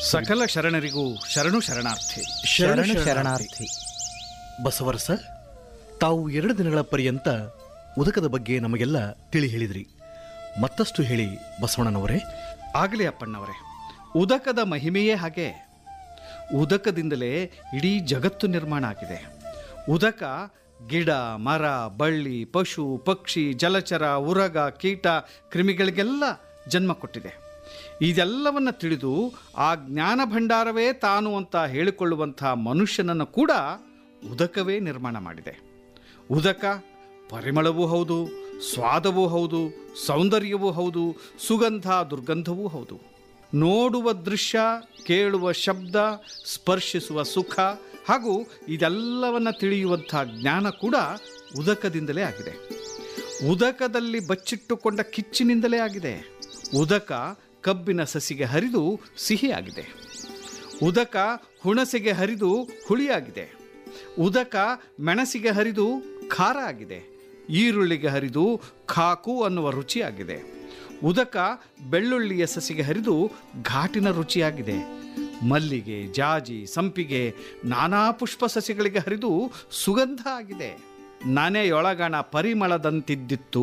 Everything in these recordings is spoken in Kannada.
ಸಕಲ ಶರಣರಿಗೂ ಶರಣು ಶರಣಾರ್ಥಿ ಶರಣ ಶರಣಾರ್ಥಿ ಬಸವರಸ ತಾವು ಎರಡು ದಿನಗಳ ಪರ್ಯಂತ ಉದಕದ ಬಗ್ಗೆ ನಮಗೆಲ್ಲ ತಿಳಿ ಹೇಳಿದ್ರಿ ಮತ್ತಷ್ಟು ಹೇಳಿ ಬಸವಣ್ಣನವರೇ ಆಗಲಿ ಅಪ್ಪಣ್ಣವರೇ ಉದಕದ ಮಹಿಮೆಯೇ ಹಾಗೆ ಉದಕದಿಂದಲೇ ಇಡೀ ಜಗತ್ತು ನಿರ್ಮಾಣ ಆಗಿದೆ ಉದಕ ಗಿಡ ಮರ ಬಳ್ಳಿ ಪಶು ಪಕ್ಷಿ ಜಲಚರ ಉರಗ ಕೀಟ ಕ್ರಿಮಿಗಳಿಗೆಲ್ಲ ಜನ್ಮ ಕೊಟ್ಟಿದೆ ಇದೆಲ್ಲವನ್ನು ತಿಳಿದು ಆ ಜ್ಞಾನ ಭಂಡಾರವೇ ತಾನು ಅಂತ ಹೇಳಿಕೊಳ್ಳುವಂಥ ಮನುಷ್ಯನನ್ನು ಕೂಡ ಉದಕವೇ ನಿರ್ಮಾಣ ಮಾಡಿದೆ ಉದಕ ಪರಿಮಳವೂ ಹೌದು ಸ್ವಾದವೂ ಹೌದು ಸೌಂದರ್ಯವೂ ಹೌದು ಸುಗಂಧ ದುರ್ಗಂಧವೂ ಹೌದು ನೋಡುವ ದೃಶ್ಯ ಕೇಳುವ ಶಬ್ದ ಸ್ಪರ್ಶಿಸುವ ಸುಖ ಹಾಗೂ ಇದೆಲ್ಲವನ್ನ ತಿಳಿಯುವಂಥ ಜ್ಞಾನ ಕೂಡ ಉದಕದಿಂದಲೇ ಆಗಿದೆ ಉದಕದಲ್ಲಿ ಬಚ್ಚಿಟ್ಟುಕೊಂಡ ಕಿಚ್ಚಿನಿಂದಲೇ ಆಗಿದೆ ಉದಕ ಕಬ್ಬಿನ ಸಸಿಗೆ ಹರಿದು ಸಿಹಿಯಾಗಿದೆ ಉದಕ ಹುಣಸೆಗೆ ಹರಿದು ಹುಳಿಯಾಗಿದೆ ಉದಕ ಮೆಣಸಿಗೆ ಹರಿದು ಖಾರ ಆಗಿದೆ ಈರುಳ್ಳಿಗೆ ಹರಿದು ಖಾಕು ಅನ್ನುವ ರುಚಿಯಾಗಿದೆ ಉದಕ ಬೆಳ್ಳುಳ್ಳಿಯ ಸಸಿಗೆ ಹರಿದು ಘಾಟಿನ ರುಚಿಯಾಗಿದೆ ಮಲ್ಲಿಗೆ ಜಾಜಿ ಸಂಪಿಗೆ ನಾನಾ ಪುಷ್ಪ ಸಸಿಗಳಿಗೆ ಹರಿದು ಸುಗಂಧ ಆಗಿದೆ ನನೆಯೊಳಗಣ ಪರಿಮಳದಂತಿದ್ದಿತ್ತು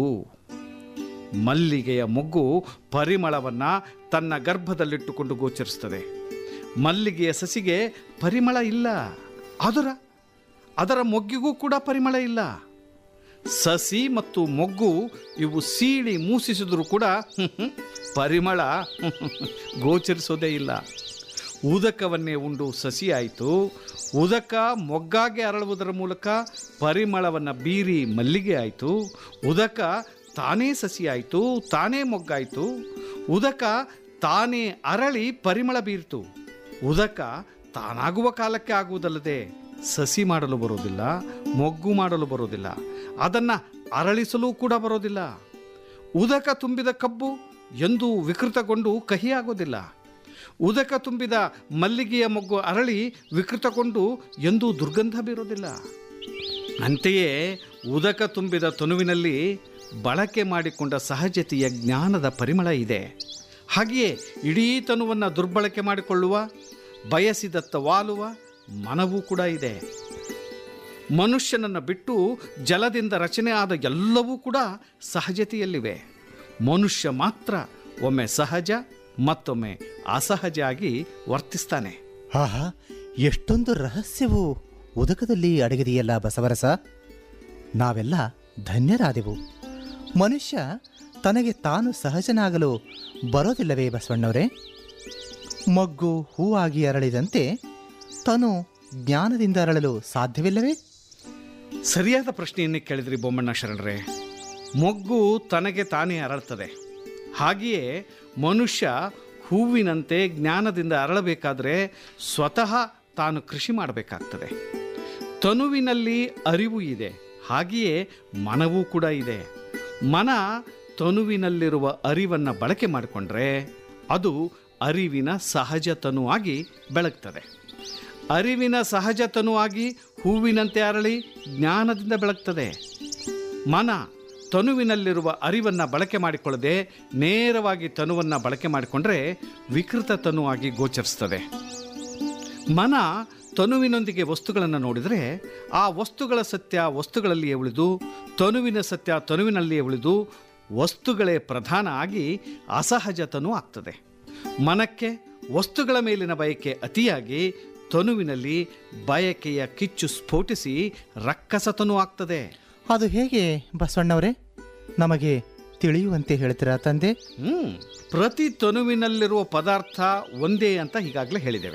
ಮಲ್ಲಿಗೆಯ ಮೊಗ್ಗು ಪರಿಮಳವನ್ನು ತನ್ನ ಗರ್ಭದಲ್ಲಿಟ್ಟುಕೊಂಡು ಗೋಚರಿಸ್ತದೆ ಮಲ್ಲಿಗೆಯ ಸಸಿಗೆ ಪರಿಮಳ ಇಲ್ಲ ಅದರ ಅದರ ಮೊಗ್ಗಿಗೂ ಕೂಡ ಪರಿಮಳ ಇಲ್ಲ ಸಸಿ ಮತ್ತು ಮೊಗ್ಗು ಇವು ಸೀಳಿ ಮೂಸಿಸಿದರೂ ಕೂಡ ಹ್ಮ್ ಹ್ಮ್, ಪರಿಮಳ ಹ್ಮ್ ಹ್ಮ್, ಗೋಚರಿಸೋದೇ ಇಲ್ಲ ಉದಕವನ್ನೇ ಉಂಡು ಸಸಿ ಆಯಿತು ಉದಕ ಮೊಗ್ಗಾಗಿ ಅರಳುವುದರ ಮೂಲಕ ಪರಿಮಳವನ್ನು ಬೀರಿ ಮಲ್ಲಿಗೆ ಆಯಿತು ಉದಕ ತಾನೇ ಸಸಿ ಆಯಿತು ತಾನೇ ಮೊಗ್ಗಾಯಿತು ಉದಕ ತಾನೇ ಅರಳಿ ಪರಿಮಳ ಬೀರಿತು ಉದಕ ತಾನಾಗುವ ಕಾಲಕ್ಕೆ ಆಗುವುದಲ್ಲದೆ ಸಸಿ ಮಾಡಲು ಬರೋದಿಲ್ಲ ಮೊಗ್ಗು ಮಾಡಲು ಬರೋದಿಲ್ಲ ಅದನ್ನು ಅರಳಿಸಲು ಕೂಡ ಬರೋದಿಲ್ಲ ಉದಕ ತುಂಬಿದ ಕಬ್ಬು ಎಂದೂ ವಿಕೃತಗೊಂಡು ಕಹಿಯಾಗೋದಿಲ್ಲ ಉದಕ ತುಂಬಿದ ಮಲ್ಲಿಗೆಯ ಮೊಗ್ಗು ಅರಳಿ ವಿಕೃತಗೊಂಡು ಎಂದೂ ದುರ್ಗಂಧ ಬೀರೋದಿಲ್ಲ ಅಂತೆಯೇ ಉದಕ ತುಂಬಿದ ತನುವಿನಲ್ಲಿ ಬಳಕೆ ಮಾಡಿಕೊಂಡ ಸಹಜತೆಯ ಜ್ಞಾನದ ಪರಿಮಳ ಇದೆ ಹಾಗೆಯೇ ಇಡೀ ತನುವನ್ನು ದುರ್ಬಳಕೆ ಮಾಡಿಕೊಳ್ಳುವ ಬಯಸಿದತ್ತ ವಾಲುವ ಮನವೂ ಕೂಡ ಇದೆ ಮನುಷ್ಯನನ್ನು ಬಿಟ್ಟು ಜಲದಿಂದ ರಚನೆ ಆದ ಎಲ್ಲವೂ ಕೂಡ ಸಹಜತೆಯಲ್ಲಿವೆ ಮನುಷ್ಯ ಮಾತ್ರ ಒಮ್ಮೆ ಸಹಜ ಮತ್ತೊಮ್ಮೆ ಅಸಹಜ ಆಗಿ ವರ್ತಿಸ್ತಾನೆ ಆಹಾ ಎಷ್ಟೊಂದು ರಹಸ್ಯವು ಉದಕದಲ್ಲಿ ಅಡಗಿದೆಯಲ್ಲ ಬಸವರಸ ನಾವೆಲ್ಲ ಧನ್ಯರಾದೆವು ಮನುಷ್ಯ ತನಗೆ ತಾನು ಸಹಜನಾಗಲು ಬರೋದಿಲ್ಲವೇ ಬಸವಣ್ಣವರೇ ಮೊಗ್ಗು ಹೂವಾಗಿ ಅರಳಿದಂತೆ ತನು ಜ್ಞಾನದಿಂದ ಅರಳಲು ಸಾಧ್ಯವಿಲ್ಲವೇ ಸರಿಯಾದ ಪ್ರಶ್ನೆಯನ್ನೇ ಕೇಳಿದ್ರಿ ಬೊಮ್ಮಣ್ಣ ಶರಣರೇ ಮೊಗ್ಗು ತನಗೆ ತಾನೇ ಅರಳ್ತದೆ ಹಾಗೆಯೇ ಮನುಷ್ಯ ಹೂವಿನಂತೆ ಜ್ಞಾನದಿಂದ ಅರಳಬೇಕಾದ್ರೆ ಸ್ವತಃ ತಾನು ಕೃಷಿ ಮಾಡಬೇಕಾಗ್ತದೆ ತನುವಿನಲ್ಲಿ ಅರಿವು ಇದೆ ಹಾಗೆಯೇ ಮನವೂ ಕೂಡ ಇದೆ ಮನ ತನುವಿನಲ್ಲಿರುವ ಅರಿವನ್ನು ಬಳಕೆ ಮಾಡಿಕೊಂಡ್ರೆ ಅದು ಅರಿವಿನ ಸಹಜ ತನುವಾಗಿ ಬೆಳಗ್ತದೆ ಅರಿವಿನ ಸಹಜ ತನುವಾಗಿ ಹೂವಿನಂತೆ ಅರಳಿ ಜ್ಞಾನದಿಂದ ಬೆಳಗ್ತದೆ ಮನ ತನುವಿನಲ್ಲಿರುವ ಅರಿವನ್ನು ಬಳಕೆ ಮಾಡಿಕೊಳ್ಳದೆ ನೇರವಾಗಿ ತನುವನ್ನು ಬಳಕೆ ಮಾಡಿಕೊಂಡ್ರೆ ವಿಕೃತ ತನುವಾಗಿ ಗೋಚರಿಸ್ತದೆ ಮನ ತನುವಿನೊಂದಿಗೆ ವಸ್ತುಗಳನ್ನು ನೋಡಿದರೆ ಆ ವಸ್ತುಗಳ ಸತ್ಯ ವಸ್ತುಗಳಲ್ಲಿಯೇ ಉಳಿದು ತನುವಿನ ಸತ್ಯ ತನುವಿನಲ್ಲಿಯೇ ಉಳಿದು ವಸ್ತುಗಳೇ ಪ್ರಧಾನ ಆಗಿ ಅಸಹಜ ತನು ಆಗ್ತದೆ ಮನಕ್ಕೆ ವಸ್ತುಗಳ ಮೇಲಿನ ಬಯಕೆ ಅತಿಯಾಗಿ ತನುವಿನಲ್ಲಿ ಬಯಕೆಯ ಕಿಚ್ಚು ಸ್ಫೋಟಿಸಿ ರಕ್ಕಸತನು ಆಗ್ತದೆ ಅದು ಹೇಗೆ ಬಸವಣ್ಣವರೇ ನಮಗೆ ತಿಳಿಯುವಂತೆ ಹೇಳ್ತೀರಾ ತಂದೆ ಹ್ಮ್ ಪ್ರತಿ ತನುವಿನಲ್ಲಿರುವ ಪದಾರ್ಥ ಒಂದೇ ಅಂತ ಈಗಾಗಲೇ ಹೇಳಿದ್ದೇವೆ